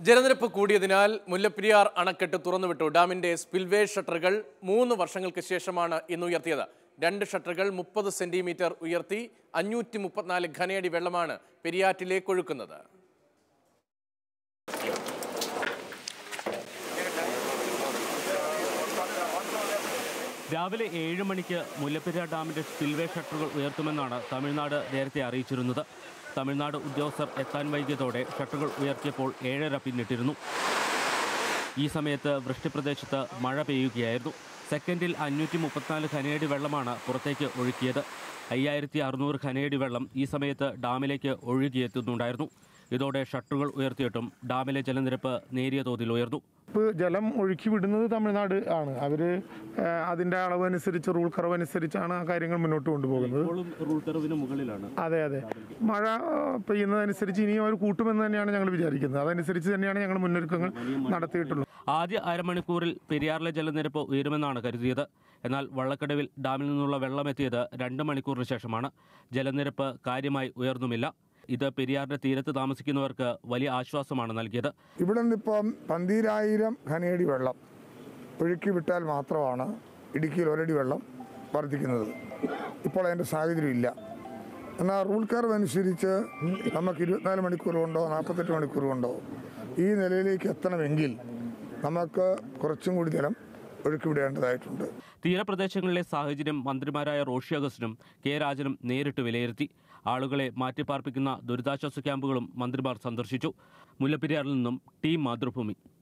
ജലനിരപ്പ് കൂടിയതിനാൽ മുല്ലപ്പെരിയാർ അണക്കെട്ട് തുറന്നുവിട്ടു ഡാമിന്റെ സ്പിൽവേ ഷട്ടറുകൾ മൂന്ന് വർഷങ്ങൾക്ക് ശേഷമാണ് ഇന്ന് ഉയർത്തിയത് രണ്ട് ഷട്ടറുകൾ മുപ്പത് സെന്റിമീറ്റർ ഉയർത്തി അഞ്ഞൂറ്റി മുപ്പത്തിനാല് ഘനയടി വെള്ളമാണ് പെരിയാറ്റിലേക്ക് ഒഴുക്കുന്നത് രാവിലെ ഏഴ് മണിക്ക് മുല്ലപ്പെരിയാർ ഡാമിന്റെ സ്പിൽവേ ഷട്ടറുകൾ ഉയർത്തുമെന്നാണ് തമിഴ്നാട് നേരത്തെ അറിയിച്ചിരുന്നത് തമിഴ്നാട് ഉദ്യോഗസ്ഥർ എത്താൻ വൈകിയതോടെ ഷട്ടറുകൾ ഉയർത്തിയപ്പോൾ ഏഴര പിന്നിട്ടിരുന്നു ഈ സമയത്ത് വൃഷ്ടിപ്രദേശത്ത് മഴ പെയ്യുകയായിരുന്നു സെക്കൻഡിൽ അഞ്ഞൂറ്റി മുപ്പത്തിനാല് ഖനയടി വെള്ളമാണ് പുറത്തേക്ക് ഒഴുക്കിയത് അയ്യായിരത്തി അറുന്നൂറ് ഖനയടി വെള്ളം ഈ സമയത്ത് ഡാമിലേക്ക് ഒഴുകിയെത്തുന്നുണ്ടായിരുന്നു ഇതോടെ ഷട്ടറുകൾ ഉയർത്തിയിട്ടും ഡാമിലെ ജലനിരപ്പ് നേരിയ തോതിൽ ഉയർന്നു ഇപ്പ് ജലം ഒഴുക്കി വിടുന്നത് തമിഴ്നാട് ആണ് അവര് ആ, അതിന്റെ അളവ് അനുസരിച്ച് റൂൾ കർവ് അനുസരിച്ചാണ് ആ കാര്യങ്ങൾ മുന്നോട്ട് കൊണ്ടുപോകുന്നത് റൂൾ കർവിന് മുകളിലാണ് അതെ അതെ മഴ ആ, പെയ്യുന്നതനുസരിച്ച് ഇനിയും അവർ കൂട്ടുമെന്ന് തന്നെയാണ് ഞങ്ങൾ വിചാരിക്കുന്നത് അതനുസരിച്ച് തന്നെയാണ് ഞങ്ങൾ മുന്നൊരുക്കങ്ങൾ നടത്തിയിട്ടുള്ളത് ആദ്യ അരമണിക്കൂറിൽ പെരിയാറിലെ ജലനിരപ്പ് ഉയരുമെന്നാണ് കരുതിയത് എന്നാൽ വള്ളക്കടവിൽ ഡാമിൽ നിന്നുള്ള വെള്ളമെത്തിയത് രണ്ട് മണിക്കൂറിന് ശേഷമാണ് ജലനിരപ്പ് കാര്യമായി ഉയർന്നുമില്ല ഇത് പെരിയാറിന്റെ തീരത്ത് താമസിക്കുന്നവർക്ക് വലിയ ആശ്വാസമാണ് നൽകിയത് ഇവിടെ നിന്നിപ്പം പന്തീരായിരം ഖനയടി വെള്ളം ഒഴുക്കി വിട്ടാൽ മാത്രമാണ് ഇടുക്കിയിൽ ഒരടി വെള്ളം വർദ്ധിക്കുന്നത് ഇപ്പോൾ അതിൻ്റെ സാഹചര്യം ഇല്ല എന്നാൽ റൂൾ കർവ് അനുസരിച്ച് നമുക്ക് ഇരുപത്തിനാല് മണിക്കൂർ കൊണ്ടോ നാൽപ്പത്തെട്ട് മണിക്കൂർ കൊണ്ടോ ഈ നിലയിലേക്ക് എത്തണമെങ്കിൽ നമുക്ക് കുറച്ചും കൂടി ജലം ഒഴുക്കി വിടേണ്ടതായിട്ടുണ്ട് തീരപ്രദേശങ്ങളിലെ സാഹചര്യം മന്ത്രിമാരായ റോഷി അഗസ്റ്റിനും കെ രാജനും നേരിട്ട് വിലയിരുത്തി ആളുകളെ മാറ്റിപ്പാർപ്പിക്കുന്ന ദുരിതാശ്വാസ ക്യാമ്പുകളും മന്ത്രിമാർ സന്ദർശിച്ചു മുല്ലപ്പെരിയാറിൽ നിന്നും ടീം മാതൃഭൂമി